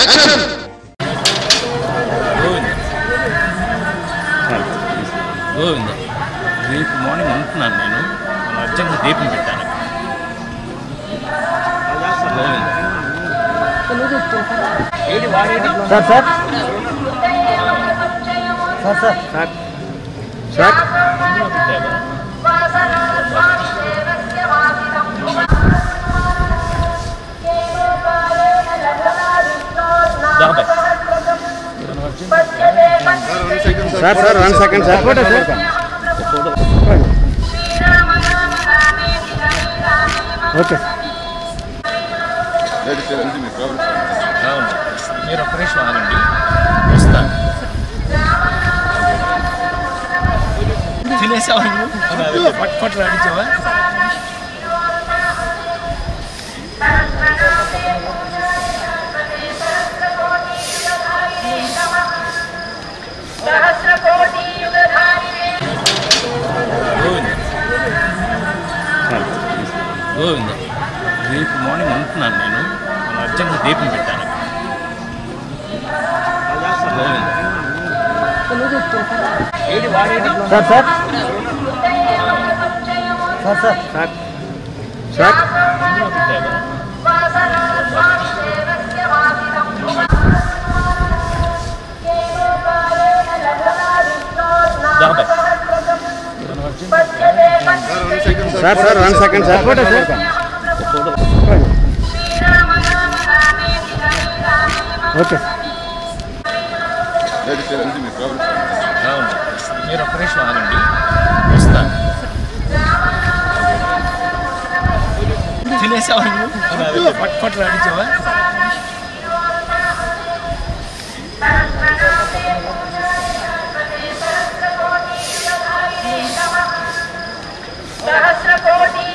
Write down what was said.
action Govinda Govinda రేపు morning ఉంటున్నాను నేను నేను అర్జెంట్గా దీపం పెట్టాను Govinda sir sir sir sir sir sir దాబాయ్ sir sir one second sir photo sir okay అవును మీరు ఒక్క నిమిషం ఆగండి వస్తాను తినేసావా నువ్వు పట్టు పట్టు రాడించావా గోవింద గోవింద రేపు మార్నింగ్ ఉంటున్నాను నేను నేను అర్జెంట్గా దీపం పెట్టాను Govinda sir sir sir sir sir sir దాబాయ్ sir sir one second sir photo sir okay అవును మీరు ఒక్క నిమిషం ఆగండి వస్తాను తినేసావా నువ్వు పట్టు పట్టు రాడించావా సహస్రకోటి